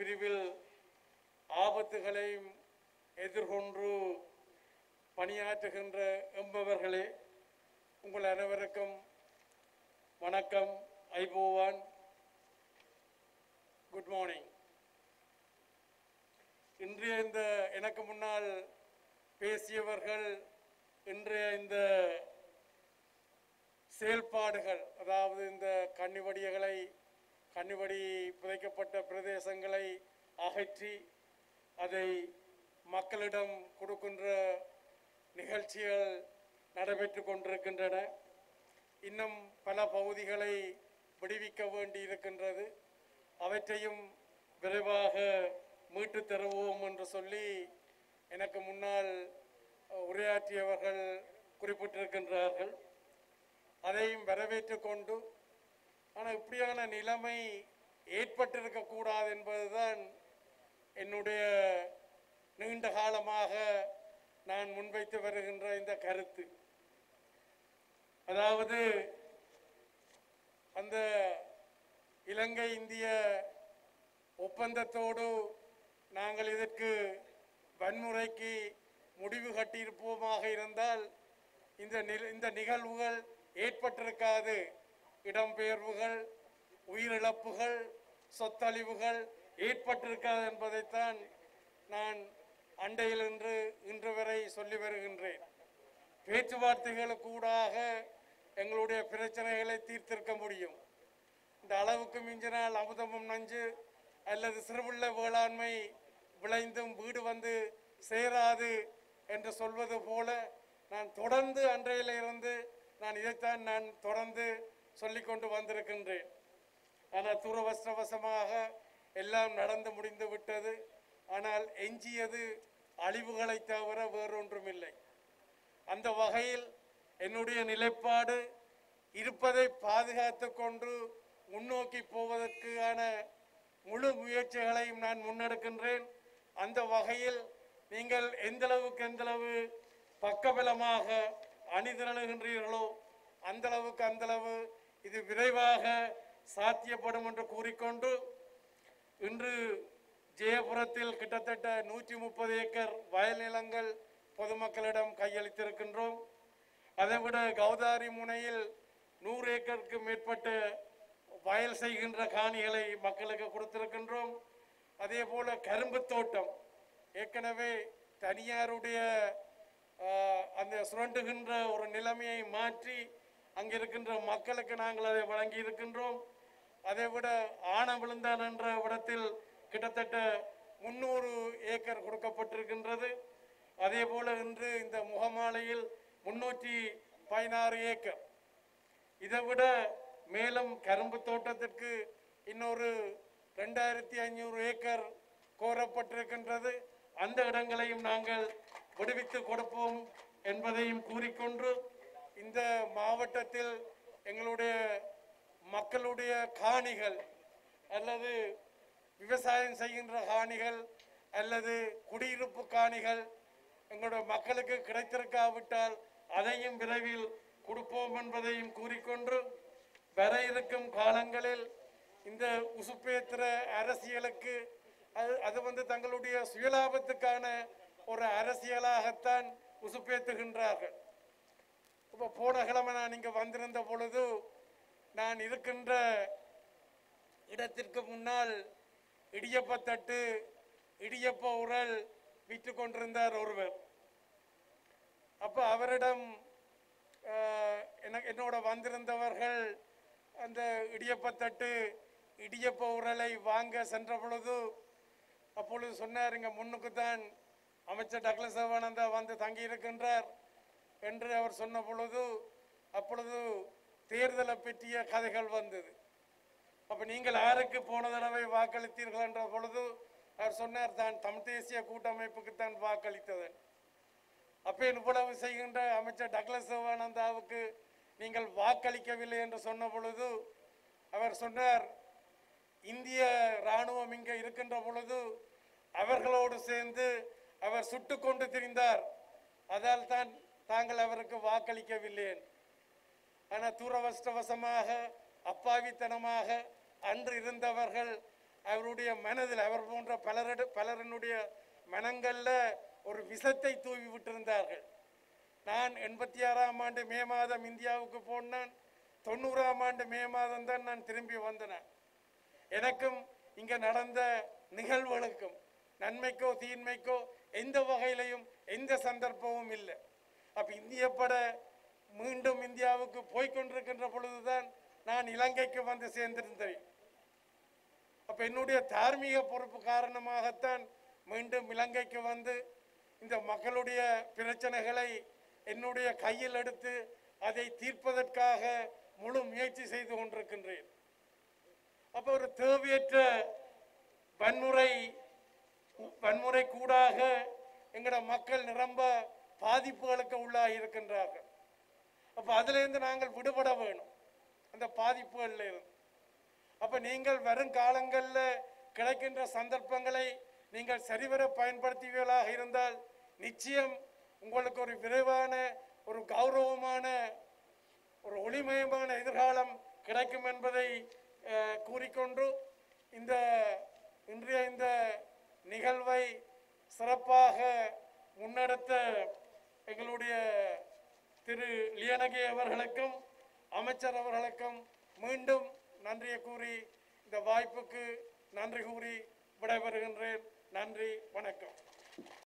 பிரிவில் ஆபத்துகளையும் எதிர்கொண்டு பணியாற்றுகின்ற எம்பவர்களே உங்கள் அனைவருக்கும் வணக்கம் ஐபோவான் குட் மார்னிங் இன்றைய இந்த எனக்கு முன்னால் பேசியவர்கள் இன்றைய இந்த செயல்பாடுகள் அதாவது இந்த கன்னிவடிகளை கன்னிவடி புதைக்கப்பட்ட பிரதேசங்களை அகற்றி அதை மக்களிடம் கொடுக்கின்ற நிகழ்ச்சிகள் நடைபெற்று கொண்டிருக்கின்றன இன்னும் பல பகுதிகளை விடுவிக்க வேண்டி இருக்கின்றது அவற்றையும் விரைவாக மீட்டு தருவோம் என்று சொல்லி எனக்கு முன்னால் அஹ், உரையாற்றியவர்கள் குறிப்பிட்டிருக்கின்றார்கள் அதையும் வரவேற்று கொண்டு ஆனால் இப்படியான நிலைமை ஏற்பட்டிருக்கக்கூடாது என்பதுதான் என்னுடைய நீண்ட காலமாக நான் முன்வைத்து வருகின்ற இந்த கருத்து அதாவது அந்த இலங்கை இந்திய ஒப்பந்தத்தோடு நாங்கள் இதற்கு வன்முறைக்கு முடிவு கட்டியிருப்போமாக இருந்தால் இந்த நில- இந்த நிகழ்வுகள் ஏற்பட்டிருக்காது இடம்பெயர்வுகள் உயிரிழப்புகள் சொத்தழிவுகள் ஏற்பட்டிருக்காது என்பதைத்தான் நான் அண்டையில் இன்று இன்று வரை சொல்லி வருகின்றேன் பேச்சுவார்த்தைகளுக்கூடாக எங்களுடைய பிரச்சனைகளை தீர்த்திருக்க முடியும் இந்த அளவுக்கு மிஞ்சினால் அமுதமும் நஞ்சு அல்லது சிறுவுள்ள வேளாண்மை விளைந்தும் வீடு வந்து சேராது என்று சொல்வது போல நான் தொடர்ந்து அன்றையில இருந்து நான் இதைத்தான் நான் தொடர்ந்து சொல்லிக் கொண்டு வந்திருக்கின்றேன் ஆனால் துரவசவசமாக எல்லாம் நடந்து முடிந்து விட்டது ஆனால் எஞ்சியது அழிவுகளை தவிர வேறொன்றுமில்லை அந்த வகையில் என்னுடைய நிலைப்பாடு இருப்பதை பாதுகாத்து கொண்டு முன்னோக்கி போவதற்கான முழு முயற்சிகளையும் நான் முன்னெடுக்கின்றேன் அந்த வகையில் நீங்கள் எந்தளவுக்கு எந்தளவு பக்கபலமாக அணிதிரளுகின்றீர்களோ அந்த அளவுக்கு அந்த அளவு இது விரைவாக சாத்தியப்படும் என்று கூறிக்கொண்டு இன்று ஜெயபுரத்தில் கிட்டத்தட்ட நூற்றி முப்பது ஏக்கர் வயல் நிலங்கள் பொதுமக்களிடம் கையளித்திருக்கின்றோம் அதைவிட கௌதாரி முனையில் நூறு ஏக்கருக்கு மேற்பட்ட வயல் செய்கின்ற காணிகளை மக்களுக்கு கொடுத்திருக்கின்றோம் அதே போல கரும்பு தோட்டம் ஏற்கனவே தனியாருடைய ஆஹ், அந்த சுரண்டுகின்ற ஒரு நிலைமையை மாற்றி அங்கே இருக்கின்ற மக்களுக்கு நாங்கள் அதை வழங்கி இருக்கின்றோம் அதை விட ஆன விழுந்தான் என்ற இடத்தில் கிட்டத்தட்ட முன்னூறு ஏக்கர் கொடுக்கப்பட்டிருக்கின்றது அதே போல இன்று இந்த முகமாலையில் முன்னூற்றி பதினாறு ஏக்கர் இதை விட மேலும் கரும்பு தோட்டத்திற்கு இன்னொரு ரெண்டாயிரத்தி ஐநூறு ஏக்கர் கோரப்பட்டிருக்கின்றது அந்த இடங்களையும் நாங்கள் விடுவித்து கொடுப்போம் என்பதையும் கூறிக்கொண்டு இந்த மாவட்டத்தில் எங்களுடைய மக்களுடைய காணிகள் அல்லது விவசாயம் செய்கின்ற காணிகள் அல்லது குடியிருப்பு காணிகள் எங்களுடைய மக்களுக்கு கிடைத்திருக்காவிட்டால் அதையும் விரைவில் கொடுப்போம் என்பதையும் கூறிக்கொண்டு வர இருக்கும் காலங்களில் இந்த உசுப்பேத்திர அரசியலுக்கு அது அது வந்து தங்களுடைய சுயலாபத்துக்கான ஒரு அரசியலாகத்தான் உசுப்பேத்துகின்றார்கள் இப்போ போன கிழமை நான் இங்கே வந்திருந்த பொழுது நான் இருக்கின்ற இடத்திற்கு முன்னால் இடியப்பத்தட்டு இடியப்ப உரல் விற்று கொண்டிருந்தார் ஒருவர் அப்போ அவரிடம் ஆஹ், எனக்கு என்னோட வந்திருந்தவர்கள் அந்த இடியப்பத்தட்டு இடியப்ப உரலை வாங்க சென்ற பொழுது அப்பொழுது சொன்னார் இங்க முன்னுக்கு தான் அமைச்சர் டக்ளஸ் சிவானந்தா வந்து தங்கி இருக்கின்றார் என்று அவர் சொன்ன பொழுது அப்பொழுது தேர்தலை பற்றிய கதைகள் வந்தது அப்ப நீங்கள் யாருக்கு போன தடவை வாக்களித்தீர்கள் என்ற பொழுது அவர் சொன்னார் தான் தமிழ் தேசிய கூட்டமைப்புக்கு தான் வாக்களித்ததன் அப்ப இவ்வளவு செய்கின்ற அமைச்சர் டக்ளஸ் சிவானந்தாவுக்கு நீங்கள் வாக்களிக்கவில்லை என்று சொன்ன பொழுது அவர் சொன்னார் இந்திய ராணுவம் இங்கே இருக்கின்ற பொழுது அவர்களோடு சேர்ந்து அவர் சுட்டு கொண்டு திரிந்தார் அதால் தான் தாங்கள் அவருக்கு வாக்களிக்கவில்லை ஆனால் தூரவஷ்டவசமாக அப்பாவித்தனமாக அன்று இருந்தவர்கள் அவருடைய மனதில் அவர் போன்ற பலரிட பலரினுடைய மனங்கள்ல ஒரு விஷத்தை தூவி விட்டிருந்தார்கள் நான் எண்பத்தி ஆறாம் ஆண்டு மே மாதம் இந்தியாவுக்கு போனான் தொண்ணூறாம் ஆண்டு மே மாதம் தான் நான் திரும்பி வந்தேன் எனக்கும் இங்க நடந்த நிகழ்வுகளுக்கும் நன்மைக்கோ தீன்மைக்கோ எந்த வகையிலையும் எந்த சந்தர்ப்பமும் இல்லை அப்ப இந்திய பட மீண்டும் இந்தியாவுக்கு போய்க்கொண்டிருக்கின்ற பொழுதுதான் நான் இலங்கைக்கு வந்து சேர்ந்திருந்தேன் அப்ப என்னுடைய தார்மீக பொறுப்பு காரணமாகத்தான் மீண்டும் இலங்கைக்கு வந்து இந்த மக்களுடைய பிரச்சனைகளை என்னுடைய கையில் எடுத்து அதை தீர்ப்பதற்காக முழு முயற்சி செய்து கொண்டிருக்கின்றேன் அப்ப ஒரு தேவையற்ற வன்முறை வன்முறை கூடாக எங்கட மக்கள் நிரம்ப பாதிப்புகளுக்கு உள்ளாகி இருக்கின்றார்கள் அப்ப அதுல இருந்து நாங்கள் விடுபட வேணும் அந்த பாதிப்புகள்ல இருந்து அப்ப நீங்கள் வரும் காலங்கள்ல கிடைக்கின்ற சந்தர்ப்பங்களை நீங்கள் சரிவர பயன்படுத்துவீர்களாக இருந்தால் நிச்சயம் உங்களுக்கு ஒரு விரைவான ஒரு கௌரவமான ஒரு ஒளிமயமான எதிர்காலம் கிடைக்கும் என்பதை அஹ், கூறிக்கொண்டு இந்த இன்றைய இந்த நிகழ்வை சிறப்பாக முன்னெடுத்த எங்களுடைய திரு லியனகே அவர்களுக்கும் அமைச்சர் அவர்களுக்கும் மீண்டும் நன்றியை கூறி இந்த வாய்ப்புக்கு நன்றி கூறி விடைபெறுகின்றேன் நன்றி வணக்கம்